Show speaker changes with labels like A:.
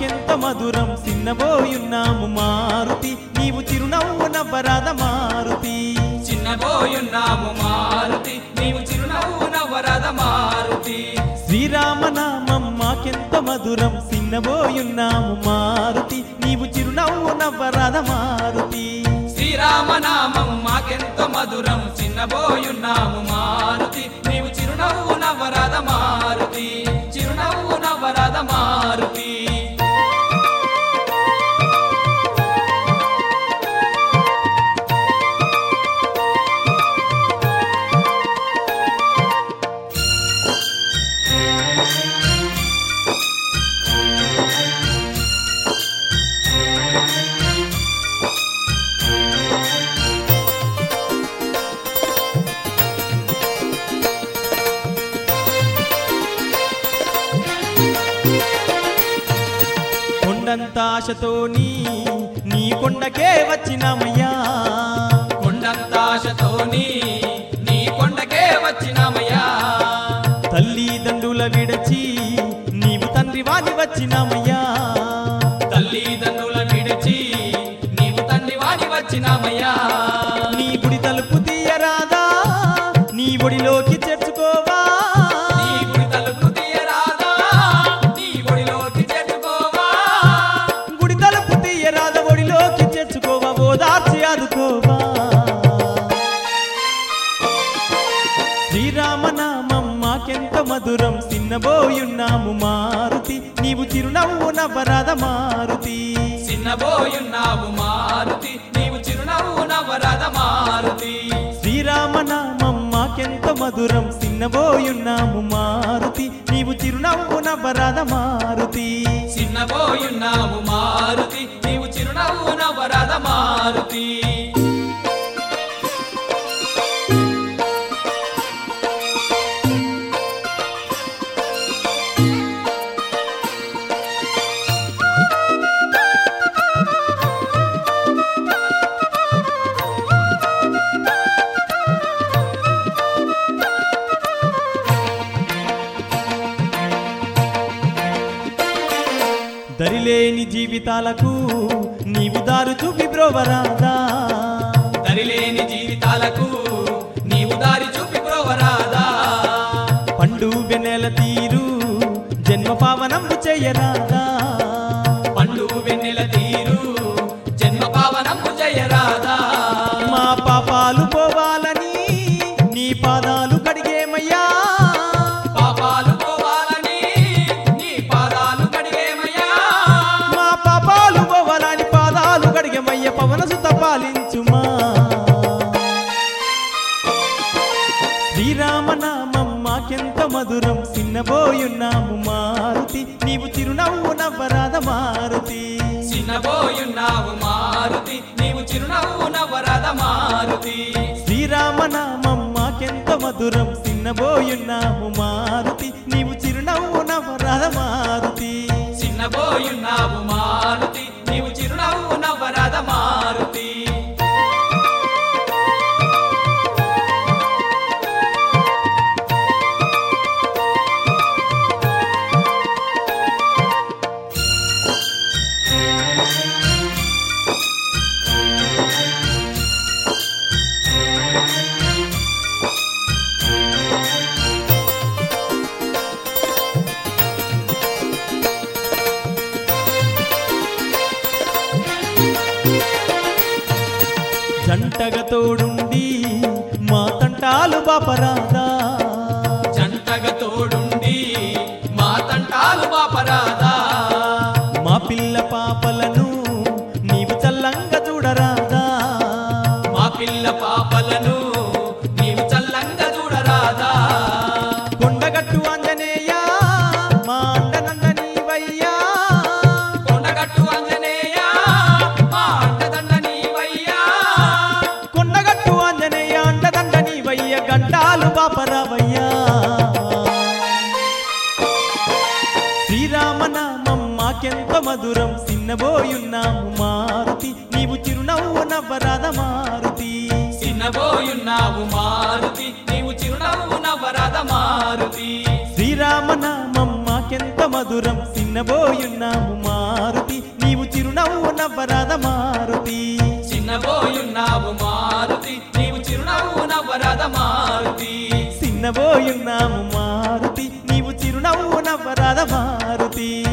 A: మాకెంత మధురం చిన్నబోయున్నాము మారుతి నీవు చిరునవ్వు నవ్వరాద మారుతి
B: చిన్నబోయున్నాము మారుతి నీవు చిరునవ్వు నవ్వరద మారుతి
A: శ్రీరామనామం మాకెంత మధురం చిన్నబోయున్నాము మారుతి నీవు చిరునవ్వు నవ్వరాద మారుతి
B: శ్రీరామనామం మాకెంతో మధురం చిన్నబోయున్నాము మారుతి నీవు చిరునవ్వు నవ్వరద మారుతి చిరునవ్వు నవ్వరద మారుతి
A: కొండంత ఆశతోని నీ కొండకే వచ్చినామయ్యా
B: కొండంతాశతోని నీ కొండకే వచ్చినామయ్యా
A: తల్లిదండ్రుల విడచి నీవు తండ్రి వాని వచ్చినామయ్యా
B: తల్లిదండ్రుల విడిచి నీవు తండ్రి వాడి వచ్చినామయ్యా
A: నీ గుడి తలుపు తీయరాదా నీ ఒడిలోకి చేర్చుకోవా
B: నీ గుడి తలుపు తీయరాదా నీ ఒడిలోకి చేర్చుకోవా
A: గుడి తలుపు తీయరాద ఒడిలోకి చేర్చుకోవా ఓదార్చి ఆదుకోవా శ్రీరామనామం మాకెంత మధురం చిన్నబోయున్నాము మారుతి నీవు చిరునవ్వు నవ్వరాద మారుతి
B: చిన్నబోయున్నావు మారుతి నీవు చిరునవ్వు నవ్వరద మారుతి
A: శ్రీరామనామం మాకెంత మధురం చిన్నబోయున్నాము మారుతి నీవు చిరునవ్వు నవ్వరాద మారుతి
B: చిన్నబోయున్నావు మారుతి నీవు చిరునవ్వు నవ్వరద మారుతి
A: దరిలేని జీవితాలకు నీవు దారు చూపి బ్రోవరాదా
B: దరిలేని జీవితాలకు నీవు దారి చూపి ప్రోవరాదా
A: పండు వెన్నెల తీరు జన్మ పావనంబు చేయరాదా
B: పండు వెన్నెల తీరు జన్మ పావనము జయరాదా
A: మా పాపాలు పోవాలని నీ పాదాలు కడిగేమయ్యా
B: పాపాలు పోవాలని నీ పాదాలు కడిగేమయ్యా
A: మా పాపాలు పోవాలని పాదాలు కడిగేమయ్య పవన సుత పాలించుమా శ్రీరామనామం మాకెంత మధురం చిన్నబోయున్నాము మారుతి నీవు చిరునవ్వు నవ్వరాద మారుతి
B: చిన్నబోయున్నావు మారుతి నీవు చిరునవ్వు నవ్వరద మారుతి
A: శ్రీరామనామం మాకెంత మధురం చిన్నబోయున్నాము మారుతి నీవు చిరునవ్వు నవ్వరాద మారుతి
B: చిన్నబోయున్నావు మారుతి నీవు చిరునవ్వు నవ్వరద మారుతి
A: జంటగా తోడుండి మా తంటాలు బాపరాదా
B: జంటగా తోడుండి మా తంటాలు బాపరాదా
A: మా పిల్ల పాపలను నీవు చల్లంగా చూడరాదా
B: మా పిల్ల పాపలను నీవు చల్లంగా చూడరాదా
A: కొండగట్టు ఆంజనేయ మా అండనంద నీవయ్యా
B: కొండగట్టు అంజనేయ మా అంటదండ నీవయ్యా
A: కొండగట్టు ఆంజనేయ అండదండ నీవయ్య గంటాలు బాపరావయ్యా శ్రీరామనామం మాకెంత మధురం చిన్నబోయున్నాము మారుతి నీవు చిరునవ్వు నవ్వరాద మారుతి
B: చిన్నబోయున్నావు మారుతి నీవు చిరునవ్వు నవ్వరద మారుతి
A: శ్రీరామనామం మాకెంత మధురం చిన్న చిన్నబోయున్నాము మారుతి నీవు చిరునవ్వు నవ్వరాద మారుతి
B: చిన్నబోయున్నావు మారుతి నీవు చిరునవ్వు నవ్వరాద మారుతి
A: చిన్నబోయున్నాము మారుతి నీవు చిరునవ్వు నవ్వరాద మారుతి